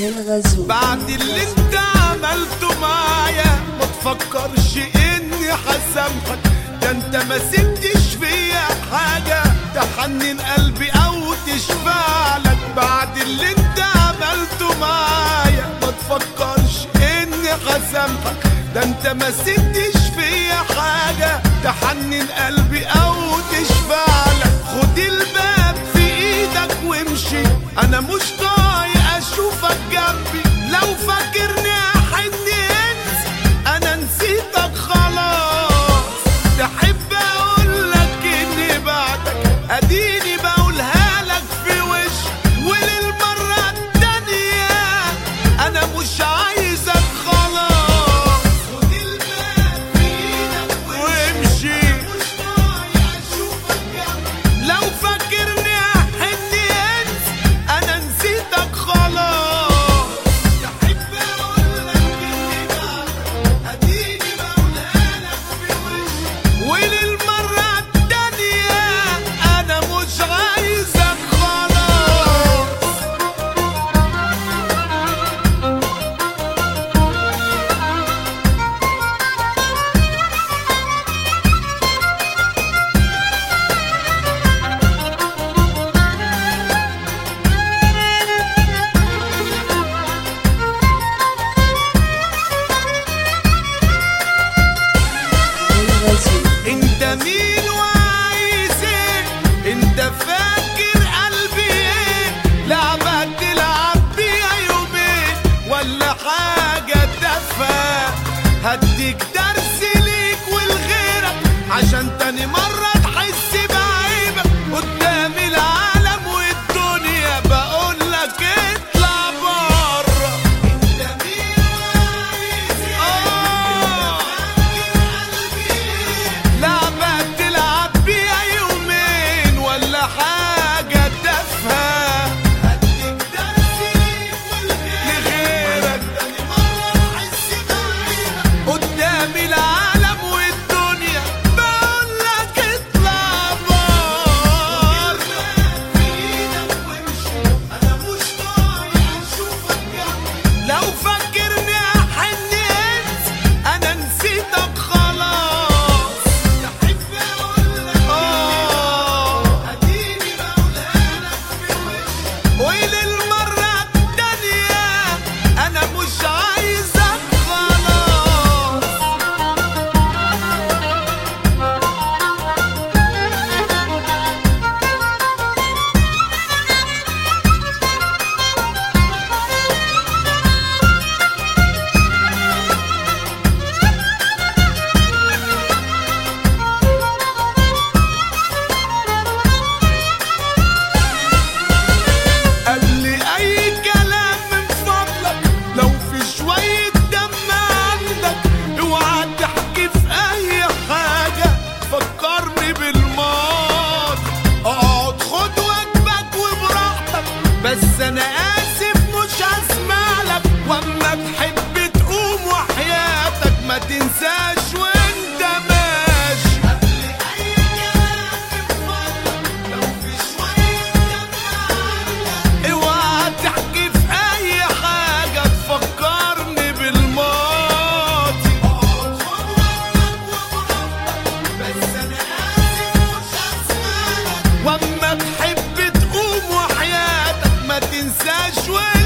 الغزو بعد اللي انت عملته معايا ما تفكرش اني هسامحك ده انت ما سبتش فيا حاجة تحنن قلبي او تشفع لك بعد اللي انت عملته معايا ما تفكرش اني هسامحك ده انت ما سبتش فيا حاجة تحنن قلبي او تشفع لك خد الباب في ايدك وامشي انا مش طايق اشوفك جنبي لو فاكرني احن انسى انا نسيتك خلاص تحب اقول لك اني بعدك اديني بقولها لك في وش وللمره التانيه انا مش عايزك خلاص خد الباب في ايدك وامشي مش طايق اشوفك جنبي لو فاكرني احن انسى انا نسيتك خلاص تحب اقول لك اني بعدك اديني بقولها لك في وشي وللمره التانيه انا مش عايزك خلاص الغزو انت مين وعايز ايه انت فاكر قلبي ايه لعبة تلعب بيها يومين ولا حاجة تافهة هديك درس ليك ولغيرك عشان تاني مرة تحس بعيبك قدام العالم والدنيا بقول لك اطلع بره انت مين وعايز ايه لعبة تلعب بيها يومين ولا حاجة تافهة هديك درس ليك ولغيرك تاني مرة تحس بعيبك قدام العالم والدنيا بقول لك اطلع بره في ايدك وامشي انا مش طايق اشوفك جنبي لو فاكرني احن انسى انا نسيتك خلاص تحب اقول لك اه اديني بقولها لك في وشي وللمره التانيه انا مش عايزك خلاص قال لي اي كلام من فضلك لو في شوية دم عندك اوعى تحكي في اي حاجة فكرني بالماضي اقعد خد واجبك وبراحتك بس انا اسف مش هسمع لك واما تحب تقوم وحياتك ما تنساش وانت ماشي قال لي اي كلام من فضلك لو في شوية دم عندك اوعى تحكي في اي حاجة تفكرني بالماضي اقعد خد وقتك وبراحتك بس انا اسف مش هسمعك واما تحب تقوم وحياتك ما تنساش وين